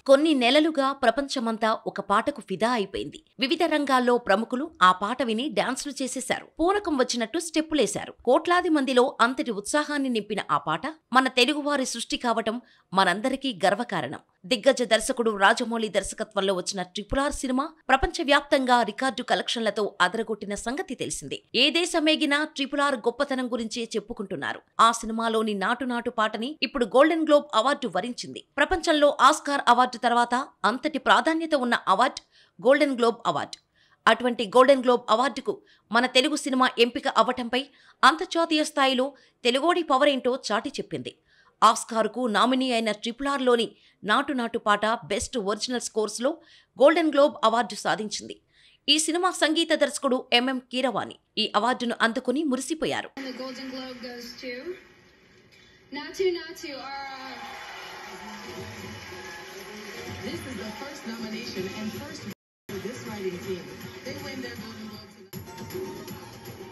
కొన్ని నెలలుగా ప్రపంచమంతా ఒక పాటకు ఫిదా అయిపోయింది వివిధ రంగాల్లో ప్రముఖులు ఆ పాట విని డాన్సులు చేసేశారు పూనకం వచ్చినట్టు స్టెప్పులేశారు కోట్లాది మందిలో అంతటి ఉత్సాహాన్ని నింపిన ఆ పాట మన తెలుగువారి సృష్టి కావటం మనందరికీ గర్వకారణం దిగ్గజ దర్శకుడు రాజమౌళి దర్శకత్వంలో వచ్చిన ట్రిపుల్ ఆర్ సినిమా ప్రపంచవ్యాప్తంగా రికార్డు కలెక్షన్లతో అదరగొట్టిన సంగతి తెలిసిందే ఏ దేశమేగినా ట్రిపుల్ ఆర్ గొప్పతనం గురించే చెప్పుకుంటున్నారు ఆ సినిమాలోని నాటు నాటు పాటని ఇప్పుడు గోల్డెన్ గ్లోబ్ అవార్డు వరించింది ప్రపంచంలో ఆస్కార్ అవార్డు తర్వాత అంతటి ప్రాధాన్యత ఉన్న అవార్డు గోల్డెన్ గ్లోబ్ అవార్డు అటువంటి గోల్డెన్ గ్లోబ్ అవార్డుకు మన తెలుగు సినిమా ఎంపిక అవ్వటంపై అంతర్జాతీయ స్థాయిలో తెలుగోడి పవర్ ఏంటో చాటి చెప్పింది ఆస్కార్కు నామినీ అయిన ట్రిపుల్ ఆర్లోని నాటు నాటు పాట బెస్ట్ ఒరిజినల్ స్కోర్స్లో గోల్డెన్ గ్లోబ్ అవార్డు సాధించింది ఈ సినిమా సంగీత దర్శకుడు ఎంఎం కీరవాణి ఈ అవార్డును అందుకుని మురిసిపోయారు And the Golden Globe goes to Natu Natu, our uh, This is the first nomination and first for this writing team. They win their Golden Globe tonight.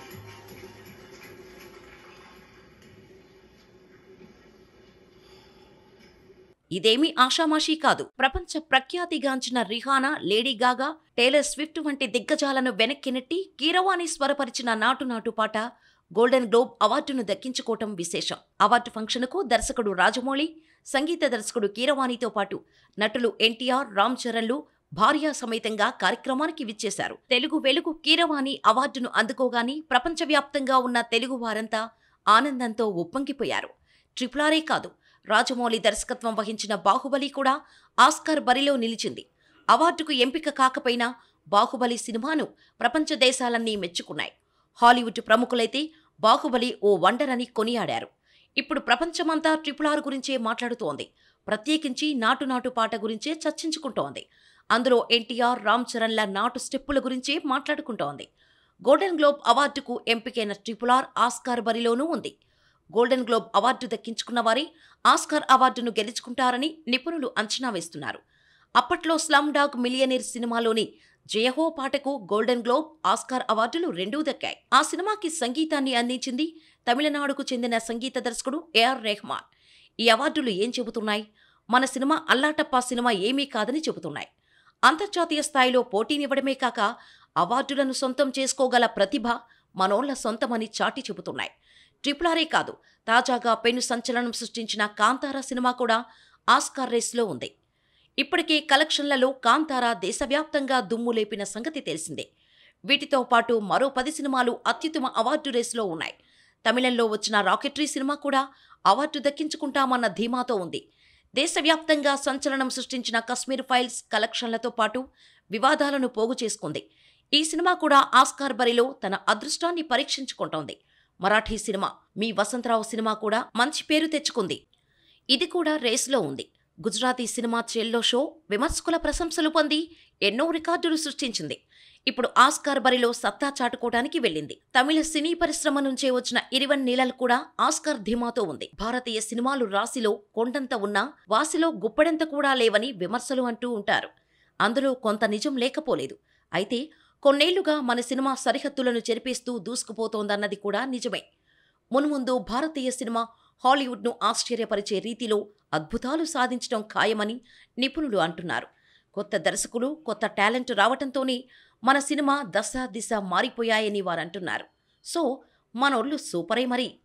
ఇదేమీ ఆషామాషీ కాదు ప్రపంచ ప్రఖ్యాతిగాంచిన Rihanna Lady Gaga Taylor Swift వంటి దిగ్గజాలను వెనక్కి నెట్టి కీరవాణి స్వరపరిచిన నాటు నాటు పాట గోల్డెన్ గ్లోబ్ అవార్డును దక్కించుకోవటం విశేషం అవార్డు ఫంక్షన్కు దర్శకుడు రాజమౌళి సంగీత దర్శకుడు కీరవాణితో పాటు నటులు ఎన్టీఆర్ రామ్ చరణ్లు భార్యా సమేతంగా కార్యక్రమానికి విచ్చేశారు తెలుగు వెలుగు కీరవాణి అవార్డును అందుకోగాని ప్రపంచవ్యాప్తంగా ఉన్న తెలుగు వారంతా ఆనందంతో ఉప్పొంగిపోయారు ట్రిపులారే కాదు రాజమౌళి దర్శకత్వం వహించిన బాహుబలి కూడా ఆస్కార్ బరిలో నిలిచింది అవార్డుకు ఎంపిక కాకపోయినా బాహుబలి సినిమాను ప్రపంచ దేశాలన్నీ మెచ్చుకున్నాయి హాలీవుడ్ ప్రముఖులైతే బాహుబలి ఓ వండర్ అని కొనియాడారు ఇప్పుడు ప్రపంచమంతా ట్రిపుల్ ఆర్ గురించే మాట్లాడుతోంది ప్రత్యేకించి నాటు నాటు పాట గురించే చర్చించుకుంటోంది అందులో ఎన్టీఆర్ రామ్ చరణ్ల నాటు స్టెప్పుల గురించే మాట్లాడుకుంటోంది గోల్డెన్ గ్లోబ్ అవార్డుకు ఎంపికైన ట్రిపుల్ ఆర్ ఆస్కార్ బరిలోనూ ఉంది గోల్డెన్ గ్లోబ్ అవార్డు దక్కించుకున్న వారే ఆస్కార్ అవార్డును గెలుచుకుంటారని నిపుణులు అంచనా వేస్తున్నారు అప్పట్లో స్లమ్ డాగ్ మిలియనీర్ సినిమాలోని జయహో పాటకు గోల్డెన్ గ్లోబ్ ఆస్కార్ అవార్డులు రెండూ దక్కాయి ఆ సినిమాకి సంగీతాన్ని అందించింది తమిళనాడుకు చెందిన సంగీత దర్శకుడు ఏఆర్ రెహమాన్ ఈ అవార్డులు ఏం చెబుతున్నాయి మన సినిమా అల్లాటప్పా సినిమా ఏమీ కాదని చెబుతున్నాయి అంతర్జాతీయ స్థాయిలో పోటీనివ్వడమే కాక అవార్డులను సొంతం చేసుకోగల ప్రతిభ మనోళ్ల సొంతమని చాటి చెబుతున్నాయి ట్రిపుల్ ఆరే కాదు తాజాగా పెను సంచలనం సృష్టించిన కాంతారా సినిమా కూడా ఆస్కార్ రేస్లో ఉంది ఇప్పటికే కలెక్షన్లలో కాంతారా దేశవ్యాప్తంగా దుమ్ము లేపిన సంగతి తెలిసిందే వీటితో పాటు మరో పది సినిమాలు అత్యుత్తమ అవార్డు రేసులో ఉన్నాయి తమిళంలో వచ్చిన రాకెట్రీ సినిమా కూడా అవార్డు దక్కించుకుంటామన్న ధీమాతో ఉంది దేశవ్యాప్తంగా సంచలనం సృష్టించిన కశ్మీర్ ఫైల్స్ కలెక్షన్లతో పాటు వివాదాలను పోగు చేసుకుంది ఈ సినిమా కూడా ఆస్కార్ బరిలో తన అదృష్టాన్ని పరీక్షించుకుంటోంది మరాఠీ సినిమా మీ వసంతరావు సినిమా కూడా మంచి పేరు తెచ్చుకుంది ఇది కూడా రేసులో ఉంది గుజరాతీ సినిమా చెల్లో షో విమర్శకుల ప్రశంసలు పొంది ఎన్నో రికార్డులు సృష్టించింది ఇప్పుడు ఆస్కార్ బరిలో సత్తా చాటుకోవడానికి వెళ్ళింది తమిళ సినీ పరిశ్రమ నుంచే వచ్చిన ఇరివన్ నీలల్ కూడా ఆస్కార్ ధీమాతో ఉంది భారతీయ సినిమాలు రాశిలో కొండంత ఉన్నా వాసిలో గుప్పెడంత కూడా లేవని విమర్శలు అంటూ ఉంటారు అందులో కొంత నిజం లేకపోలేదు అయితే కొన్నేళ్లుగా మన సినిమా సరిహద్దులను చెరిపేస్తూ దూసుకుపోతోందన్నది కూడా నిజమే మున్ముందు భారతీయ సినిమా హాలీవుడ్ను ఆశ్చర్యపరిచే రీతిలో అద్భుతాలు సాధించడం ఖాయమని నిపుణులు అంటున్నారు కొత్త దర్శకులు కొత్త టాలెంట్ రావటంతోనే మన సినిమా దశ దిశ మారిపోయాయని వారంటున్నారు సో మనోళ్ళు సూపరే మరి